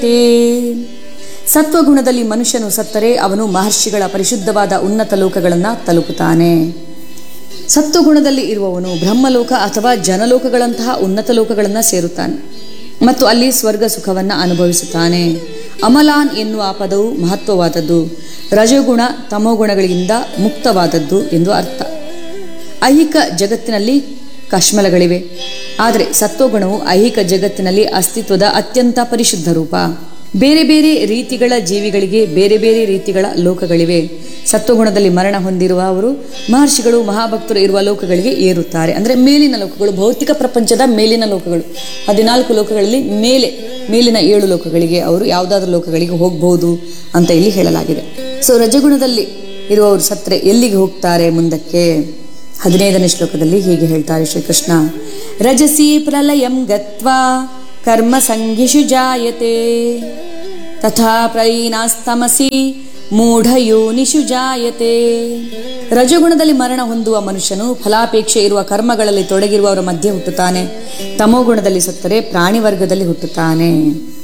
ತೇ ಸತ್ವಗುಣದಲ್ಲಿ ಮನುಷ್ಯನು ಸತ್ತರೆ ಅವನು ಮಹರ್ಷಿಗಳ ಪರಿಶುದ್ಧವಾದ ಉನ್ನತ ಲೋಕಗಳನ್ನು ತಲುಪುತ್ತಾನೆ ಸತ್ವಗುಣದಲ್ಲಿ ಇರುವವನು ಬ್ರಹ್ಮಲೋಕ ಅಥವಾ ಜನಲೋಕಗಳಂತಹ ಉನ್ನತ ಲೋಕಗಳನ್ನು ಸೇರುತ್ತಾನೆ ಮತ್ತು ಅಲ್ಲಿ ಸ್ವರ್ಗ ಸುಖವನ್ನು ಅನುಭವಿಸುತ್ತಾನೆ ಅಮಲಾನ್ ಎನ್ನುವ ಪದವು ಮಹತ್ವವಾದದ್ದು ರಜಗುಣ ತಮೋಗುಣಗಳಿಂದ ಮುಕ್ತವಾದದ್ದು ಎಂದು ಅರ್ಥ ಐಹಿಕ ಜಗತ್ತಿನಲ್ಲಿ ಕಶ್ಮಲಗಳಿವೆ ಆದರೆ ಸತ್ವಗುಣವು ಐಹಿಕ ಜಗತ್ತಿನಲ್ಲಿ ಅಸ್ತಿತ್ವದ ಅತ್ಯಂತ ಪರಿಶುದ್ಧ ರೂಪ ಬೇರೆ ಬೇರೆ ರೀತಿಗಳ ಜೀವಿಗಳಿಗೆ ಬೇರೆ ಬೇರೆ ರೀತಿಗಳ ಲೋಕಗಳಿವೆ ಸತ್ವಗುಣದಲ್ಲಿ ಮರಣ ಹೊಂದಿರುವ ಅವರು ಮಹರ್ಷಿಗಳು ಮಹಾಭಕ್ತರು ಇರುವ ಲೋಕಗಳಿಗೆ ಏರುತ್ತಾರೆ ಅಂದರೆ ಮೇಲಿನ ಲೋಕಗಳು ಭೌತಿಕ ಪ್ರಪಂಚದ ಮೇಲಿನ ಲೋಕಗಳು ಹದಿನಾಲ್ಕು ಲೋಕಗಳಲ್ಲಿ ಮೇಲೆ ಮೇಲಿನ ಏಳು ಲೋಕಗಳಿಗೆ ಅವರು ಯಾವುದಾದ್ರೂ ಲೋಕಗಳಿಗೆ ಹೋಗಬಹುದು ಅಂತ ಇಲ್ಲಿ ಹೇಳಲಾಗಿದೆ ಸೊ ರಜಗುಣದಲ್ಲಿ ಇರುವವರು ಸತ್ರೆ ಎಲ್ಲಿಗೆ ಹೋಗ್ತಾರೆ ಮುಂದಕ್ಕೆ ಹದಿನೈದನೇ ಶ್ಲೋಕದಲ್ಲಿ ಹೀಗೆ ಹೇಳ್ತಾರೆ ಶ್ರೀಕೃಷ್ಣ ರಜಸಿ ಪ್ರಲಯಂ ಗತ್ವಾ ಕರ್ಮ ಸಂಘಿಷು ಜಾಯತೆ ತಥಾ ಪ್ರಲೀನಾಸ್ತಮಸಿ ಮೂಢಯೋನಿಷು ಜಾಯತೆ ರಜಗುಣದಲ್ಲಿ ಮರಣ ಹೊಂದುವ ಮನುಷ್ಯನು ಫಲಾಪೇಕ್ಷೆ ಇರುವ ಕರ್ಮಗಳಲ್ಲಿ ತೊಡಗಿರುವವರ ಮಧ್ಯೆ ಹುಟ್ಟುತ್ತಾನೆ ತಮೋಗುಣದಲ್ಲಿ ಸತ್ತರೆ ಪ್ರಾಣಿ ವರ್ಗದಲ್ಲಿ ಹುಟ್ಟುತ್ತಾನೆ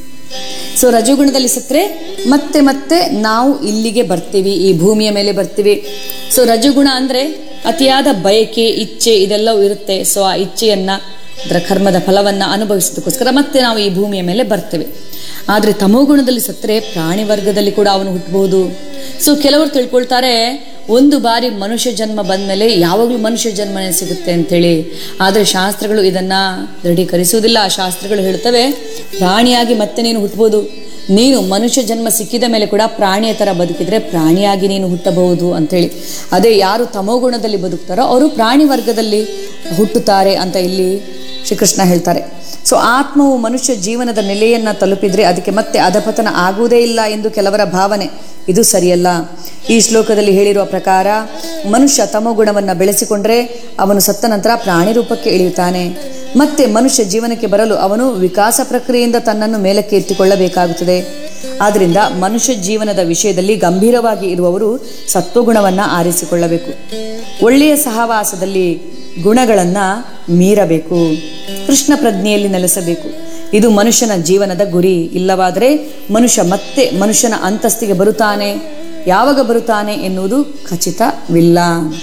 ಸೊ ರಜಗುಣದಲ್ಲಿ ಸತ್ತರೆ ಮತ್ತೆ ಮತ್ತೆ ನಾವು ಇಲ್ಲಿಗೆ ಬರ್ತೀವಿ ಈ ಭೂಮಿಯ ಮೇಲೆ ಬರ್ತೀವಿ ಸೊ ರಜಗುಣ ಅಂದ್ರೆ ಅತಿಯಾದ ಬಯಕೆ ಇಚ್ಛೆ ಇದೆಲ್ಲವೂ ಇರುತ್ತೆ ಸೊ ಆ ಇಚ್ಛೆಯನ್ನ ಅದರ ಕರ್ಮದ ಫಲವನ್ನ ಅನುಭವಿಸೋದಕ್ಕೋಸ್ಕರ ಮತ್ತೆ ನಾವು ಈ ಭೂಮಿಯ ಮೇಲೆ ಬರ್ತೇವೆ ಆದರೆ ತಮೋಗುಣದಲ್ಲಿ ಸತ್ತರೆ ಪ್ರಾಣಿ ವರ್ಗದಲ್ಲಿ ಕೂಡ ಅವನು ಹುಟ್ಟಬಹುದು ಸೊ ಕೆಲವರು ತಿಳ್ಕೊಳ್ತಾರೆ ಒಂದು ಬಾರಿ ಮನುಷ್ಯ ಜನ್ಮ ಬಂದಮೇಲೆ ಯಾವಾಗಲೂ ಮನುಷ್ಯ ಜನ್ಮನೇ ಸಿಗುತ್ತೆ ಅಂತೇಳಿ ಆದರೆ ಶಾಸ್ತ್ರಗಳು ಇದನ್ನ ದೃಢೀಕರಿಸುವುದಿಲ್ಲ ಶಾಸ್ತ್ರಗಳು ಹೇಳ್ತವೆ ಪ್ರಾಣಿಯಾಗಿ ಮತ್ತೆ ನೀನು ಹುಟ್ಟಬಹುದು ನೀನು ಮನುಷ್ಯ ಜನ್ಮ ಸಿಕ್ಕಿದ ಮೇಲೆ ಕೂಡ ಪ್ರಾಣಿಯ ಥರ ಬದುಕಿದ್ರೆ ಪ್ರಾಣಿಯಾಗಿ ನೀನು ಹುಟ್ಟಬಹುದು ಅಂತೇಳಿ ಅದೇ ಯಾರು ತಮೋಗುಣದಲ್ಲಿ ಬದುಕ್ತಾರೋ ಅವರು ಪ್ರಾಣಿ ವರ್ಗದಲ್ಲಿ ಹುಟ್ಟುತ್ತಾರೆ ಅಂತ ಇಲ್ಲಿ ಶ್ರೀಕೃಷ್ಣ ಹೇಳ್ತಾರೆ ಸೊ ಆತ್ಮವು ಮನುಷ್ಯ ಜೀವನದ ನೆಲೆಯನ್ನ ತಲುಪಿದ್ರೆ ಅದಕ್ಕೆ ಮತ್ತೆ ಅಧಪತನ ಆಗುವುದೇ ಇಲ್ಲ ಎಂದು ಕೆಲವರ ಭಾವನೆ ಇದು ಸರಿಯಲ್ಲ ಈ ಶ್ಲೋಕದಲ್ಲಿ ಹೇಳಿರುವ ಪ್ರಕಾರ ಮನುಷ್ಯ ತಮೋಗುಣವನ್ನು ಬೆಳೆಸಿಕೊಂಡ್ರೆ ಅವನು ಸತ್ತ ನಂತರ ಪ್ರಾಣಿ ರೂಪಕ್ಕೆ ಇಳಿಯುತ್ತಾನೆ ಮತ್ತೆ ಮನುಷ್ಯ ಜೀವನಕ್ಕೆ ಬರಲು ಅವನು ವಿಕಾಸ ಪ್ರಕ್ರಿಯೆಯಿಂದ ತನ್ನನ್ನು ಮೇಲಕ್ಕೆ ಎತ್ತಿಕೊಳ್ಳಬೇಕಾಗುತ್ತದೆ ಆದ್ದರಿಂದ ಮನುಷ್ಯ ಜೀವನದ ವಿಷಯದಲ್ಲಿ ಗಂಭೀರವಾಗಿ ಇರುವವರು ಸತ್ವಗುಣವನ್ನು ಆರಿಸಿಕೊಳ್ಳಬೇಕು ಒಳ್ಳೆಯ ಸಹವಾಸದಲ್ಲಿ ಗುಣಗಳನ್ನು ಮೀರಬೇಕು ಕೃಷ್ಣ ಪ್ರಜ್ಞೆಯಲ್ಲಿ ನೆಲೆಸಬೇಕು ಇದು ಮನುಷ್ಯನ ಜೀವನದ ಗುರಿ ಇಲ್ಲವಾದರೆ ಮನುಷ್ಯ ಮತ್ತೆ ಮನುಷ್ಯನ ಅಂತಸ್ತಿಗೆ ಬರುತ್ತಾನೆ ಯಾವಾಗ ಬರುತ್ತಾನೆ ಎನ್ನುವುದು ಖಚಿತವಿಲ್ಲ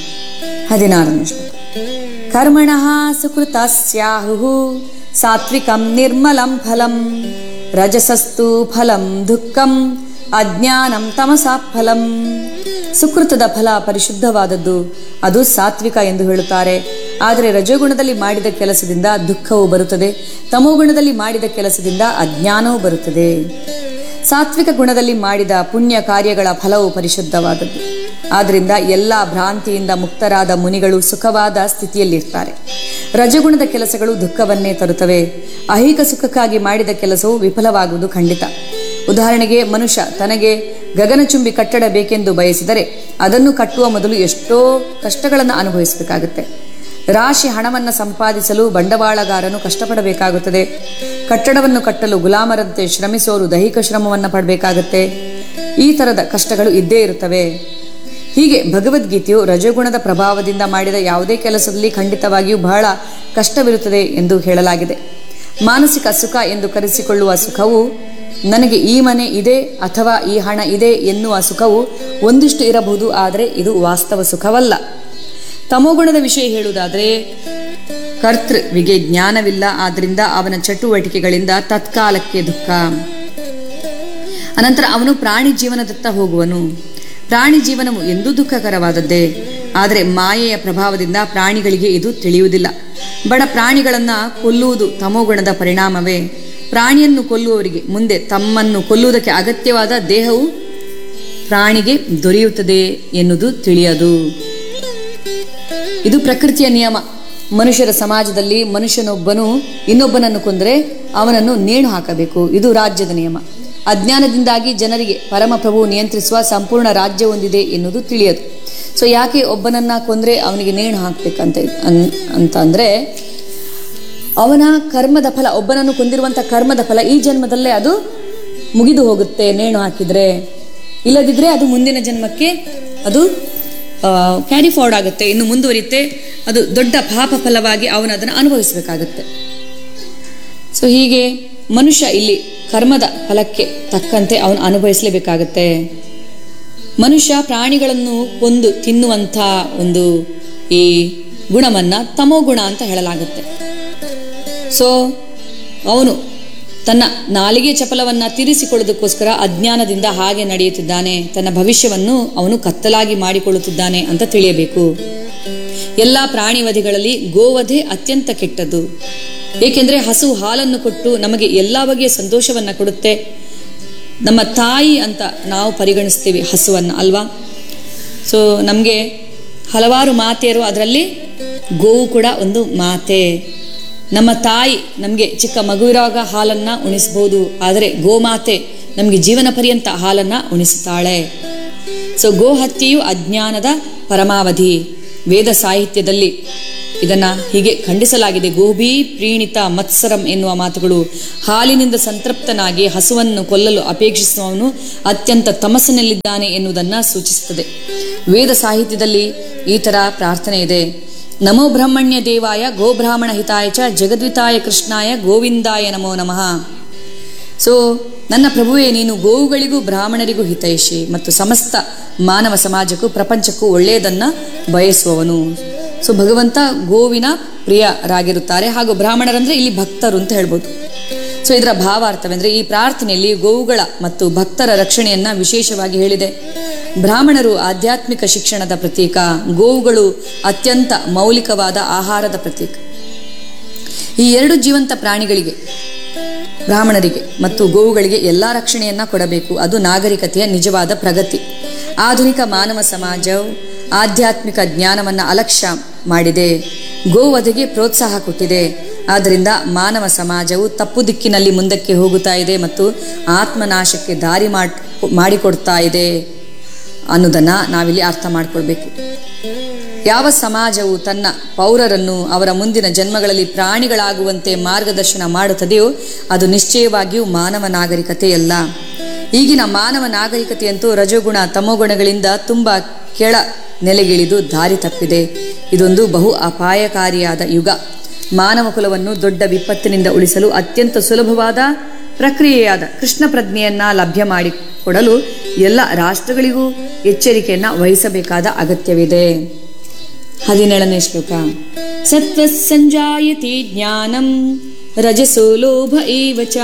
ಹದಿನಾರನೇ ಶ್ಲೋಕ ಕರ್ಮಣ ಸುಕೃತ ಸ್ಯಾಹು ಸಾತ್ವಿಕಂ ನಿರ್ಮಲಂ ಫಲಂ ರಜಸಸ್ತು ಫಲಂ ದುಃಖಂ ಅಜ್ಞಾನಂ ತಮಸಾತ್ ಫಲಂ ಸುಕೃತದ ಫಲ ಪರಿಶುದ್ಧವಾದದ್ದು ಅದು ಸಾತ್ವಿಕ ಎಂದು ಹೇಳುತ್ತಾರೆ ಆದರೆ ರಜೋಗುಣದಲ್ಲಿ ಮಾಡಿದ ಕೆಲಸದಿಂದ ದುಃಖವು ಬರುತ್ತದೆ ತಮೋಗುಣದಲ್ಲಿ ಮಾಡಿದ ಕೆಲಸದಿಂದ ಅಜ್ಞಾನವೂ ಬರುತ್ತದೆ ಸಾತ್ವಿಕ ಗುಣದಲ್ಲಿ ಮಾಡಿದ ಪುಣ್ಯ ಕಾರ್ಯಗಳ ಫಲವು ಪರಿಶುದ್ಧವಾದದ್ದು ಆದ್ದರಿಂದ ಎಲ್ಲ ಭ್ರಾಂತಿಯಿಂದ ಮುಕ್ತರಾದ ಮುನಿಗಳು ಸುಖವಾದ ಸ್ಥಿತಿಯಲ್ಲಿರ್ತಾರೆ ರಜಗುಣದ ಕೆಲಸಗಳು ದುಃಖವನ್ನೇ ತರುತ್ತವೆ ಐಹಿಕ ಸುಖಕ್ಕಾಗಿ ಮಾಡಿದ ಕೆಲಸವು ವಿಫಲವಾಗುವುದು ಖಂಡಿತ ಉದಾಹರಣೆಗೆ ಮನುಷ್ಯ ತನಗೆ ಗಗನಚುಂಬಿ ಕಟ್ಟಡ ಬೇಕೆಂದು ಬಯಸಿದರೆ ಅದನ್ನು ಕಟ್ಟುವ ಮೊದಲು ಎಷ್ಟೋ ಕಷ್ಟಗಳನ್ನು ಅನುಭವಿಸಬೇಕಾಗುತ್ತೆ ರಾಶಿ ಹಣವನ್ನು ಸಂಪಾದಿಸಲು ಬಂಡವಾಳಗಾರನು ಕಷ್ಟಪಡಬೇಕಾಗುತ್ತದೆ ಕಟ್ಟಡವನ್ನು ಕಟ್ಟಲು ಗುಲಾಮರಂತೆ ಶ್ರಮಿಸೋರು ದೈಹಿಕ ಶ್ರಮವನ್ನು ಪಡಬೇಕಾಗುತ್ತೆ ಈ ಥರದ ಕಷ್ಟಗಳು ಇದ್ದೇ ಇರುತ್ತವೆ ಹೀಗೆ ಭಗವದ್ಗೀತೆಯು ರಜಗುಣದ ಪ್ರಭಾವದಿಂದ ಮಾಡಿದ ಯಾವುದೇ ಕೆಲಸದಲ್ಲಿ ಖಂಡಿತವಾಗಿಯೂ ಬಹಳ ಕಷ್ಟವಿರುತ್ತದೆ ಎಂದು ಹೇಳಲಾಗಿದೆ ಮಾನಸಿಕ ಸುಖ ಎಂದು ಕರೆಸಿಕೊಳ್ಳುವ ಸುಖವು ನನಗೆ ಈ ಮನೆ ಇದೆ ಅಥವಾ ಈ ಹಣ ಇದೆ ಎನ್ನುವ ಸುಖವು ಒಂದಿಷ್ಟು ಇರಬಹುದು ಆದರೆ ಇದು ವಾಸ್ತವ ಸುಖವಲ್ಲ ತಮೋಗುಣದ ವಿಷಯ ಹೇಳುವುದಾದರೆ ಕರ್ತೃವಿಗೆ ಜ್ಞಾನವಿಲ್ಲ ಆದ್ದರಿಂದ ಅವನ ಚಟುವಟಿಕೆಗಳಿಂದ ತತ್ಕಾಲಕ್ಕೆ ದುಃಖ ಅನಂತರ ಅವನು ಪ್ರಾಣಿ ಜೀವನದತ್ತ ಹೋಗುವನು ಪ್ರಾಣಿ ಜೀವನವು ಎಂದೂ ದುಃಖಕರವಾದದ್ದೇ ಆದರೆ ಮಾಯೆಯ ಪ್ರಭಾವದಿಂದ ಪ್ರಾಣಿಗಳಿಗೆ ಇದು ತಿಳಿಯುವುದಿಲ್ಲ ಬಡ ಪ್ರಾಣಿಗಳನ್ನು ಕೊಲ್ಲುವುದು ತಮೋಗುಣದ ಪರಿಣಾಮವೇ ಪ್ರಾಣಿಯನ್ನು ಕೊಲ್ಲುವವರಿಗೆ ಮುಂದೆ ತಮ್ಮನ್ನು ಕೊಲ್ಲುವುದಕ್ಕೆ ಅಗತ್ಯವಾದ ದೇಹವು ಪ್ರಾಣಿಗೆ ದೊರೆಯುತ್ತದೆ ಎನ್ನುವುದು ತಿಳಿಯದು ಇದು ಪ್ರಕೃತಿಯ ನಿಯಮ ಮನುಷ್ಯರ ಸಮಾಜದಲ್ಲಿ ಮನುಷ್ಯನೊಬ್ಬನು ಇನ್ನೊಬ್ಬನನ್ನು ಕೊಂದರೆ ಅವನನ್ನು ನೇಣು ಹಾಕಬೇಕು ಇದು ರಾಜ್ಯದ ನಿಯಮ ಅಜ್ಞಾನದಿಂದಾಗಿ ಜನರಿಗೆ ಪರಮಪ್ರಭು ನಿಯಂತ್ರಿಸುವ ಸಂಪೂರ್ಣ ರಾಜ್ಯ ಹೊಂದಿದೆ ಎನ್ನುವುದು ತಿಳಿಯದು ಸೊ ಯಾಕೆ ಒಬ್ಬನನ್ನ ಕೊಂದ್ರೆ ಅವನಿಗೆ ನೇಣು ಹಾಕ್ಬೇಕಂತ ಅನ್- ಅಂತ ಅಂದ್ರೆ ಅವನ ಕರ್ಮದ ಫಲ ಒಬ್ಬನನ್ನು ಕೊಂದಿರುವಂಥ ಕರ್ಮದ ಫಲ ಈ ಜನ್ಮದಲ್ಲೇ ಅದು ಮುಗಿದು ಹೋಗುತ್ತೆ ನೇಣು ಹಾಕಿದ್ರೆ ಇಲ್ಲದಿದ್ರೆ ಅದು ಮುಂದಿನ ಜನ್ಮಕ್ಕೆ ಅದು ಕ್ಯಾರಿ ಫಾರ್ವರ್ಡ್ ಆಗುತ್ತೆ ಇನ್ನು ಮುಂದುವರಿಯುತ್ತೆ ಅದು ದೊಡ್ಡ ಪಾಪ ಫಲವಾಗಿ ಅವನು ಅದನ್ನು ಅನುಭವಿಸಬೇಕಾಗುತ್ತೆ ಸೊ ಹೀಗೆ ಮನುಷ್ಯ ಇಲ್ಲಿ ಕರ್ಮದ ಫಲಕ್ಕೆ ತಕ್ಕಂತೆ ಅವನು ಅನುಭವಿಸಲೇಬೇಕಾಗತ್ತೆ ಮನುಷ್ಯ ಪ್ರಾಣಿಗಳನ್ನು ಕೊಂದು ತಿನ್ನುವಂಥ ಒಂದು ಈ ಗುಣವನ್ನ ತಮೋಗುಣ ಅಂತ ಹೇಳಲಾಗುತ್ತೆ ಸೊ ಅವನು ತನ್ನ ನಾಲಿಗೆ ಚಪಲವನ್ನ ತೀರಿಸಿಕೊಳ್ಳೋದಕ್ಕೋಸ್ಕರ ಅಜ್ಞಾನದಿಂದ ಹಾಗೆ ನಡೆಯುತ್ತಿದ್ದಾನೆ ತನ್ನ ಭವಿಷ್ಯವನ್ನು ಅವನು ಕತ್ತಲಾಗಿ ಮಾಡಿಕೊಳ್ಳುತ್ತಿದ್ದಾನೆ ಅಂತ ತಿಳಿಯಬೇಕು ಎಲ್ಲ ಪ್ರಾಣಿವಧಿಗಳಲ್ಲಿ ಗೋವಧೆ ಅತ್ಯಂತ ಕೆಟ್ಟದ್ದು ಏಕೆಂದರೆ ಹಸು ಹಾಲನ್ನು ಕೊಟ್ಟು ನಮಗೆ ಎಲ್ಲ ಬಗೆಯ ಸಂತೋಷವನ್ನ ಕೊಡುತ್ತೆ ನಮ್ಮ ತಾಯಿ ಅಂತ ನಾವು ಪರಿಗಣಿಸ್ತೀವಿ ಹಸುವನ್ನು ಅಲ್ವಾ ಸೊ ನಮಗೆ ಹಲವಾರು ಮಾತೆಯರು ಅದರಲ್ಲಿ ಗೋವು ಕೂಡ ಒಂದು ಮಾತೆ ನಮ್ಮ ತಾಯಿ ನಮಗೆ ಚಿಕ್ಕ ಮಗುವಿರುವಾಗ ಹಾಲನ್ನು ಉಣಿಸ್ಬೋದು ಆದರೆ ಗೋಮಾತೆ ನಮಗೆ ಜೀವನ ಪರ್ಯಂತ ಹಾಲನ್ನು ಉಣಿಸುತ್ತಾಳೆ ಸೊ ಗೋಹತ್ಯೆಯು ಅಜ್ಞಾನದ ಪರಮಾವಧಿ ವೇದ ಸಾಹಿತ್ಯದಲ್ಲಿ ಇದನ್ನ ಹೀಗೆ ಖಂಡಿಸಲಾಗಿದೆ ಗೋಭಿ ಪ್ರೀಣಿತ ಮತ್ಸರಂ ಎನ್ನುವ ಮಾತುಗಳು ಹಾಲಿನಿಂದ ಸಂತೃಪ್ತನಾಗಿ ಹಸುವನ್ನು ಕೊಲ್ಲಲು ಅಪೇಕ್ಷಿಸುವವನು ಅತ್ಯಂತ ತಮಸ್ಸಿನಲ್ಲಿದ್ದಾನೆ ಎನ್ನುವುದನ್ನು ಸೂಚಿಸುತ್ತದೆ ವೇದ ಸಾಹಿತ್ಯದಲ್ಲಿ ಈ ತರ ಪ್ರಾರ್ಥನೆ ಇದೆ ನಮೋ ಬ್ರಹ್ಮಣ್ಯ ದೇವಾಯ ಗೋಬ್ರಾಹ್ಮಣ ಹಿತಾಯ ಚ ಜಗದ್ವಿತಾಯ ಕೃಷ್ಣಾಯ ಗೋವಿಂದಾಯ ನಮೋ ನಮಃ ಸೊ ನನ್ನ ಪ್ರಭುವೇ ನೀನು ಗೋವುಗಳಿಗೂ ಬ್ರಾಹ್ಮಣರಿಗೂ ಹಿತೈಷಿ ಮತ್ತು ಸಮಸ್ತ ಮಾನವ ಸಮಾಜಕ್ಕೂ ಪ್ರಪಂಚಕ್ಕೂ ಒಳ್ಳೆಯದನ್ನ ಬಯಸುವವನು ಸೊ ಭಗವಂತ ಗೋವಿನ ಪ್ರಿಯರಾಗಿರುತ್ತಾರೆ ಹಾಗೂ ಬ್ರಾಹ್ಮಣರಂದ್ರೆ ಇಲ್ಲಿ ಭಕ್ತರು ಅಂತ ಹೇಳ್ಬೋದು ಸೊ ಇದರ ಭಾವಾರ್ಥವೆಂದ್ರೆ ಈ ಪ್ರಾರ್ಥನೆಯಲ್ಲಿ ಗೋವುಗಳ ಮತ್ತು ಭಕ್ತರ ರಕ್ಷಣೆಯನ್ನ ವಿಶೇಷವಾಗಿ ಹೇಳಿದೆ ಬ್ರಾಹ್ಮಣರು ಆಧ್ಯಾತ್ಮಿಕ ಶಿಕ್ಷಣದ ಪ್ರತೀಕ ಗೋವುಗಳು ಅತ್ಯಂತ ಮೌಲಿಕವಾದ ಆಹಾರದ ಪ್ರತೀಕ ಈ ಎರಡು ಜೀವಂತ ಪ್ರಾಣಿಗಳಿಗೆ ಬ್ರಾಹ್ಮಣರಿಗೆ ಮತ್ತು ಗೋವುಗಳಿಗೆ ಎಲ್ಲ ರಕ್ಷಣೆಯನ್ನ ಕೊಡಬೇಕು ಅದು ನಾಗರಿಕತೆಯ ನಿಜವಾದ ಪ್ರಗತಿ ಆಧುನಿಕ ಮಾನವ ಸಮಾಜವು ಆಧ್ಯಾತ್ಮಿಕ ಜ್ಞಾನವನ್ನ ಅಲಕ್ಷ್ಯ ಮಾಡಿದೆ ಗೋವಧೆಗೆ ಪ್ರೋತ್ಸಾಹ ಕೊಟ್ಟಿದೆ ಆದ್ದರಿಂದ ಮಾನವ ಸಮಾಜವು ತಪ್ಪು ದಿಕ್ಕಿನಲ್ಲಿ ಮುಂದಕ್ಕೆ ಹೋಗುತ್ತಾ ಇದೆ ಮತ್ತು ಆತ್ಮನಾಶಕ್ಕೆ ದಾರಿ ಮಾಡ್ ಮಾಡಿಕೊಡ್ತಾ ಇದೆ ಅನ್ನೋದನ್ನ ನಾವಿಲ್ಲಿ ಅರ್ಥ ಮಾಡ್ಕೊಳ್ಬೇಕು ಯಾವ ಸಮಾಜವು ತನ್ನ ಪೌರರನ್ನು ಅವರ ಮುಂದಿನ ಜನ್ಮಗಳಲ್ಲಿ ಪ್ರಾಣಿಗಳಾಗುವಂತೆ ಮಾರ್ಗದರ್ಶನ ಮಾಡುತ್ತದೆಯೋ ಅದು ನಿಶ್ಚಯವಾಗಿಯೂ ಮಾನವ ನಾಗರಿಕತೆಯಲ್ಲ ಈಗಿನ ಮಾನವ ನಾಗರಿಕತೆಯಂತೂ ರಜೋಗುಣ ತಮೋಗುಣಗಳಿಂದ ತುಂಬ ಕೆಳ ನೆಲೆಗಿಳಿದು ದಾರಿ ತಪ್ಪಿದೆ ಇದೊಂದು ಬಹು ಅಪಾಯಕಾರಿಯಾದ ಯುಗ ಮಾನವ ಕುಲವನ್ನು ದೊಡ್ಡ ವಿಪತ್ತಿನಿಂದ ಉಳಿಸಲು ಅತ್ಯಂತ ಸುಲಭವಾದ ಪ್ರಕ್ರಿಯೆಯಾದ ಕೃಷ್ಣ ಪ್ರಜ್ಞೆಯನ್ನ ಲಭ್ಯ ಮಾಡಿಕೊಡಲು ಎಲ್ಲ ರಾಷ್ಟ್ರಗಳಿಗೂ ಎಚ್ಚರಿಕೆಯನ್ನ ವಹಿಸಬೇಕಾದ ಅಗತ್ಯವಿದೆ ಹದಿನೇಳನೇ ಶ್ಲೋಕ ಸತ್ವ ಸಂಜಾಯತಿ ಜ್ಞಾನಂ ರಜಸೋ ಲೋಭ ಏವ ಚ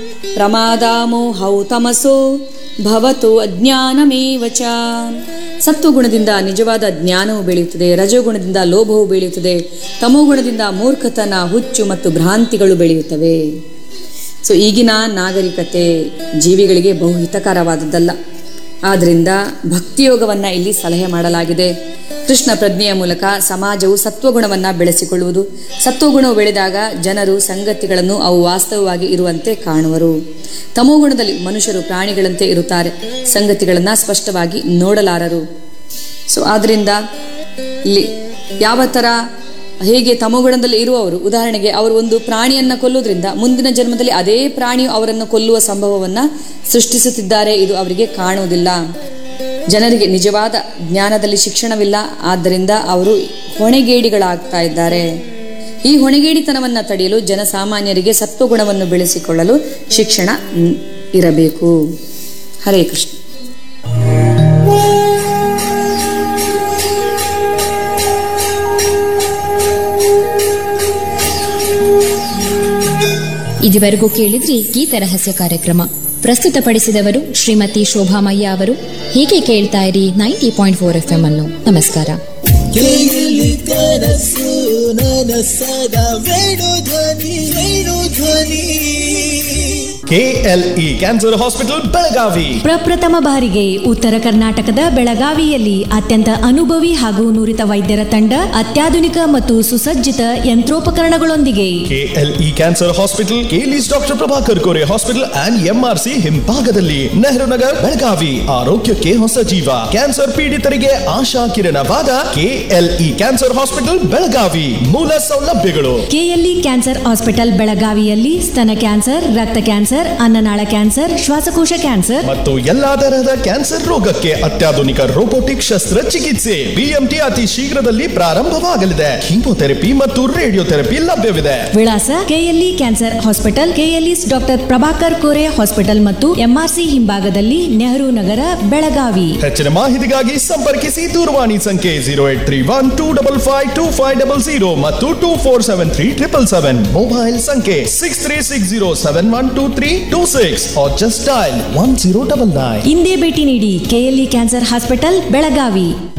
ಪ್ರಮಾದಾಮೋಹೌ ತಮಸೋ ಭವತೋ ಅಜ್ಞಾನಮೇವ ಚ ಸತ್ವಗುಣದಿಂದ ನಿಜವಾದ ಜ್ಞಾನವು ಬೆಳೆಯುತ್ತದೆ ರಜೋಗುಣದಿಂದ ಲೋಭವು ಬೆಳೆಯುತ್ತದೆ ತಮೋಗುಣದಿಂದ ಮೂರ್ಖತನ ಹುಚ್ಚು ಮತ್ತು ಭ್ರಾಂತಿಗಳು ಬೆಳೆಯುತ್ತವೆ ಸೊ ಈಗಿನ ನಾಗರಿಕತೆ ಜೀವಿಗಳಿಗೆ ಬಹು ಹಿತಕರವಾದದ್ದಲ್ಲ ಆದ್ದರಿಂದ ಭಕ್ತಿಯೋಗವನ್ನ ಇಲ್ಲಿ ಸಲಹೆ ಮಾಡಲಾಗಿದೆ ಕೃಷ್ಣ ಪ್ರಜ್ಞೆಯ ಮೂಲಕ ಸಮಾಜವು ಸತ್ವಗುಣವನ್ನ ಬೆಳೆಸಿಕೊಳ್ಳುವುದು ಸತ್ವಗುಣವು ಬೆಳೆದಾಗ ಜನರು ಸಂಗತಿಗಳನ್ನು ಅವು ವಾಸ್ತವವಾಗಿ ಇರುವಂತೆ ಕಾಣುವರು ತಮೋಗುಣದಲ್ಲಿ ಮನುಷ್ಯರು ಪ್ರಾಣಿಗಳಂತೆ ಇರುತ್ತಾರೆ ಸಂಗತಿಗಳನ್ನ ಸ್ಪಷ್ಟವಾಗಿ ನೋಡಲಾರರು ಸೊ ಆದ್ರಿಂದ ಇಲ್ಲಿ ಯಾವ ತರ ಹೇಗೆ ತಮೋಗುಣದಲ್ಲಿ ಇರುವವರು ಉದಾಹರಣೆಗೆ ಅವರು ಒಂದು ಪ್ರಾಣಿಯನ್ನ ಕೊಲ್ಲುವುದರಿಂದ ಮುಂದಿನ ಜನ್ಮದಲ್ಲಿ ಅದೇ ಪ್ರಾಣಿಯು ಅವರನ್ನು ಕೊಲ್ಲುವ ಸಂಭವವನ್ನ ಸೃಷ್ಟಿಸುತ್ತಿದ್ದಾರೆ ಇದು ಅವರಿಗೆ ಕಾಣುವುದಿಲ್ಲ ಜನರಿಗೆ ನಿಜವಾದ ಜ್ಞಾನದಲ್ಲಿ ಶಿಕ್ಷಣವಿಲ್ಲ ಆದ್ದರಿಂದ ಅವರು ಹೊಣೆಗೇಡಿಗಳಾಗ್ತಾ ಇದ್ದಾರೆ ಈ ಹೊಣೆಗೇಡಿತನವನ್ನ ತಡೆಯಲು ಜನಸಾಮಾನ್ಯರಿಗೆ ಸತ್ವಗುಣವನ್ನು ಬೆಳೆಸಿಕೊಳ್ಳಲು ಶಿಕ್ಷಣ ಮ್, ಇರಬೇಕು ಹರೇ ಕೃಷ್ಣ ಇದುವರೆಗೂ ಕೇಳಿದ್ರಿ ಗೀತ ರಹಸ್ಯ ಕಾರ್ಯಕ್ರಮ ಪ್ರಸ್ತುತಪಡಿಸಿದವರು ಶ್ರೀಮತಿ ಶೋಭಾಮಯ್ಯ ಅವರು ಹೀಗೆ ಕೇಳ್ತಾ ಇರಿ ninety point four F M ಅನ್ನು ನಮಸ್ಕಾರ ಕೇಳಿ ಕನಸು ನನಸದ ವೇಣು ಧ್ವನಿ ವೇಣು ಧ್ವನಿ ಕೆಎಲ್ಇ ಕ್ಯಾನ್ಸರ್ ಹಾಸ್ಪಿಟಲ್ ಬೆಳಗಾವಿ ಪ್ರಪ್ರಥಮ ಬಾರಿಗೆ ಉತ್ತರ ಕರ್ನಾಟಕದ ಬೆಳಗಾವಿಯಲ್ಲಿ ಅತ್ಯಂತ ಅನುಭವಿ ಹಾಗೂ ನುರಿತ ವೈದ್ಯರ ತಂಡ ಅತ್ಯಾಧುನಿಕ ಮತ್ತು ಸುಸಜ್ಜಿತ ಯಂತ್ರೋಪಕರಣಗಳೊಂದಿಗೆ KLE cancer hospital KLE's doctor Prabhakar Kore hospital and MRC ಹಿಂಭಾಗದಲ್ಲಿ ನೆಹರು ನಗರ್ ಬೆಳಗಾವಿ ಆರೋಗ್ಯಕ್ಕೆ ಹೊಸ ಜೀವ ಕ್ಯಾನ್ಸರ್ ಪೀಡಿತರಿಗೆ ಆಶಾ ಕಿರಣವಾದ ಕೆಎಲ್ಇ ಕ್ಯಾನ್ಸರ್ ಹಾಸ್ಪಿಟಲ್ ಬೆಳಗಾವಿ ಮೂಲ ಸೌಲಭ್ಯಗಳು ಕೆಎಲ್ಇ ಕ್ಯಾನ್ಸರ್ ಹಾಸ್ಪಿಟಲ್ ಬೆಳಗಾವಿಯಲ್ಲಿ ಸ್ತನ ಕ್ಯಾನ್ಸರ್ ರಕ್ತ ಕ್ಯಾನ್ಸರ್ ಕ್ಯಾನ್ಸರ್ ಅನ್ನನಾಳ ಕ್ಯಾನ್ಸರ್ ಶ್ವಾಸಕೋಶ ಕ್ಯಾನ್ಸರ್ ಮತ್ತು ಎಲ್ಲಾ ತರಹದ ಕ್ಯಾನ್ಸರ್ ರೋಗಕ್ಕೆ ಅತ್ಯಾಧುನಿಕ ರೋಬೋಟಿಕ್ ಶಸ್ತ್ರಚಿಕಿತ್ಸೆ ಬಿಎಂಟಿ ಅತಿ ಶೀಘ್ರದಲ್ಲಿ ಪ್ರಾರಂಭವಾಗಲಿದೆ ಕೀಮೋಥೆರಪಿ ಮತ್ತು ರೇಡಿಯೋಥೆರಪಿ ಲಭ್ಯವಿದೆ ವಿಳಾಸ KLE cancer hospital KLE's doctor Prabhakar Kore hospital ಮತ್ತು ಎಂಆರ್ಸಿ ಹಿಂಭಾಗದಲ್ಲಿ ನೆಹರು ನಗರ ಬೆಳಗಾವಿ ಹೆಚ್ಚಿನ ಮಾಹಿತಿಗಾಗಿ ಸಂಪರ್ಕಿಸಿ ದೂರವಾಣಿ ಸಂಖ್ಯೆ zero eight three one two double five two five double zero ಮತ್ತು two four seven three triple seven mobile ಸಂಖ್ಯೆ six three six zero seven one two three two six just dial one zero double nine ಇಂದೇ ಭೇಟಿ ನೀಡಿ KLE cancer hospital Belagavi